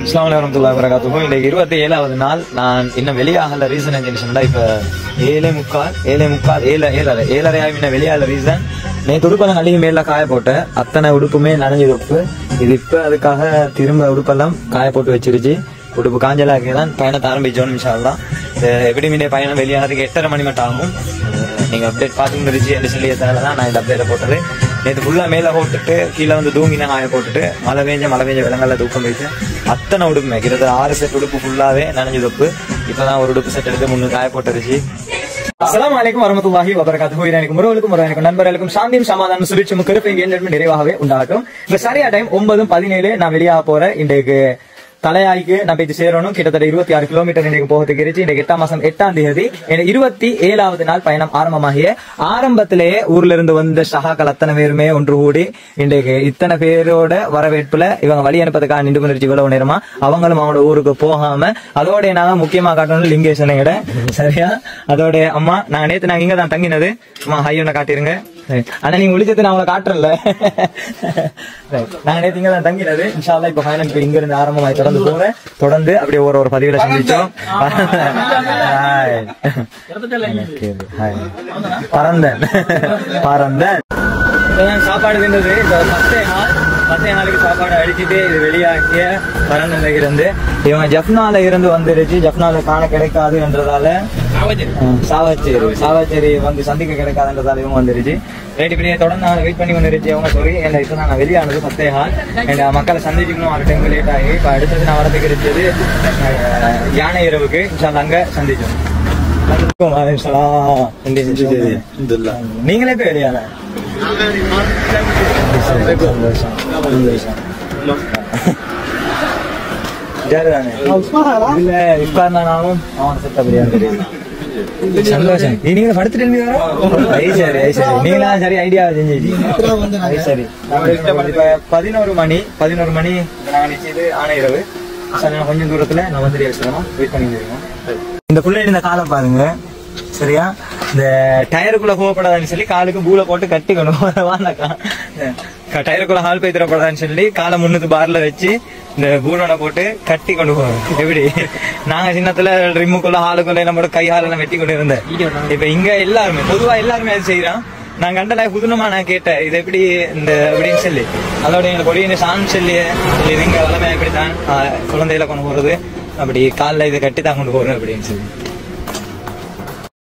இஸ்லாம் வரமத்துல்லா வரகாத்துக்கும் இன்னைக்கு இருபத்தி ஏழாவது நாள் நான் இன்னும் வெளியாகல ரீசன் என்ன சொன்னா இப்ப ஏழே முக்கால் ஏழே முக்கால் ஏழு ஏழரை ஏழரை ஆகி வெளியாகல ரீசன் நேற்று உடுப்பெல்லாம் அள்ளிக்கு மேல காய போட்டேன் அத்தனை உடுப்புமே நனைஞ்சு உடுப்பு இது இப்ப அதுக்காக திரும்ப உடுப்பெல்லாம் காய போட்டு வச்சிருச்சு உடுப்பு காஞ்சலாக்கி தான் பயணத்தை ஆரம்பிச்சோம் நிமிஷம் எப்படி மீனே பயணம் வெளியாகிறதுக்கு எட்டரை மணி மட்டும் ஆகும் நீங்க அப்டேட் பார்த்துட்டு இருந்துச்சு என்று சொல்லி தான் நான் இந்த அப்டேட்டை போட்டது நேற்று ஃபுல்லா மேல போட்டுட்டு கீழே வந்து தூங்கின காய போட்டுட்டு மழை பெஞ்ச மழை பெஞ்ச விலங்கல்ல தூக்கம் போயிட்டு அத்தனை உடுப்புமே கிட்டத்தட்ட ஆறு செட் உடுப்பு ஃபுல்லாவே நனைஞ்சு உடுப்பு இப்பதான் ஒரு உடுப்பு செட் எடுத்து முன்னு காய போட்டுருச்சு அஸ்ஸலாமு அலைக்கும் வரமத்துல்லாஹி வபரகாத்துஹு எனக்கு முருகனுக்கும் முருகனுக்கும் நண்பர்களுக்கும் சாந்தியும் சமாதானம் சுபிட்சமும் கருப்பை என்றும் நிறைவாகவே உண்டாகட்டும் இப்ப சரியா டைம் ஒன்பதும் பதினேழு நான் வெளியாக போறேன் இன்றைக்கு தலையாய்க்கு நான் போய் சேரணும் கிட்டத்தட்ட இருபத்தி ஆறு கிலோமீட்டர் இன்றைக்கு போகிறதுக்கு இருந்துச்சு இன்றைக்கு எட்டாம் மாசம் எட்டாம் தேதி எனக்கு இருபத்தி ஏழாவது நாள் பயணம் ஆரம்பமாகிய ஆரம்பத்திலேயே ஊர்ல இருந்து வந்த சகாக்கள் அத்தனை பேருமே ஒன்று கூடி இன்றைக்கு இத்தனை பேரோட வரவேற்புல இவங்க வழி அனுப்பதுக்காக நின்று கொண்டிருச்சு இவ்வளவு நேரமா அவங்களும் அவனோட ஊருக்கு போகாம அதோட நாங்க முக்கியமா காட்டணும் லிங்கேசனை இட சரியா அதோட அம்மா நான் நேத்து நாங்க இங்க தான் தங்கினது அம்மா ஹை ஒண்ணு காட்டிருங்க Right. ஆனா நீங்க ஒளிச்சது நான் அவளை காட்டுறல Right. நாங்க நேத்து இங்க தான் தங்கினது இன்ஷால்லா இப்ப ஃபைனல் இப்ப இங்க இருந்து ஆரம்பமாய் தொடர்ந்து போறேன் தொடர்ந்து அப்படியே ஒரு ஒரு பதிவுல சந்திச்சோம் Hi. Okay. Hi. பறந்தன் பறந்தன் இப்பதான் சாப்பாடு தின்றது இந்த பத்தே நாள் பத்தே நாளுக்கு சாப்பாடு அடிச்சுட்டு இது வெளியாகிய பரந்தன்ல இருந்து இவங்க ஜப்னால இருந்து வந்துருச்சு ஜப்னால காண கிடைக்காது என்றதால ம், சாவச்சேரி சாவச்சேரி வந்து சந்திக்க கிடைக்காதுன்றதால இவங்க வந்துருச்சு ரைட் இப்படியே தொடர்ந்து நான் வெயிட் பண்ணி வந்துருச்சு அவங்க சொல்லி என்ன இப்போ நான் வெளியானது பத்தே நாள் என் மக்களை சந்திச்சுக்கணும் ஆறு டைம் லேட் ஆகி இப்போ அடுத்தது நான் வரதுக்கு இருந்தது அஹ், யானை இரவுக்கு இன்ஷால்லா அங்க சந்திச்சோம் வணக்கம், வலைக்கம் சலாம். இந்திய சந்திச்சது. நீங்களே போய் வெளியான சந்தோஷம் சந்தோஷம் ஜாருதானே? இல்ல, இப்ப இருந்தாலும் அவன் செத்த பிரியாணி தெரியுது. சந்தோஷம் நீ நீங்க படுத்துட்டு இருந்தீங்க ஐ சரி ஐ சரி நீங்களா சரி ஐடியா செஞ்சிருக்கீங்க ஐ சரி இப்ப பதினோரு மணி பதினோரு மணி நாங்க நிச்சயது ஆன இரவு சரி, நான் கொஞ்சம் தூரத்துல நான் வந்து வச்சிருக்கோம் வெயிட் பண்ணிட்டு இருக்கோம் இந்த புள்ளை இந்த காலம் பாருங்க சரியா இந்த டயருக்குள்ள போகப்படாதுன்னு சொல்லி காலுக்கு பூல போட்டு கட்டிக்கணும் வாங்கக்கா டயருக்குள்ள ஹால் போய் தரப்படாதுன்னு சொல்லி காலை முன்னுக்கு பார்ல வச்சு இந்த பூனோட போட்டு கட்டி கொண்டு போவோம் எப்படி நாங்க சின்னத்துல ரிம்முக்குள்ள ஹாலுக்குள்ள நம்மளோட கை ஹாலெல்லாம் வெட்டி கொண்டு இருந்தேன் இப்ப இங்க எல்லாருமே பொதுவா எல்லாருமே அது செய்யறான் நான் கண்டல புதுனமா நான் கேட்டேன் இது எப்படி இந்த அப்படின்னு சொல்லி அதோட எங்களுக்கு ஒரே சான் சொல்லி இது இங்க வளமை எப்படித்தான் ஆஹ், குழந்தையில கொண்டு போறது அப்படி காலில் இதை கட்டி தான் கொண்டு போறேன் அப்படின்னு சொல்லி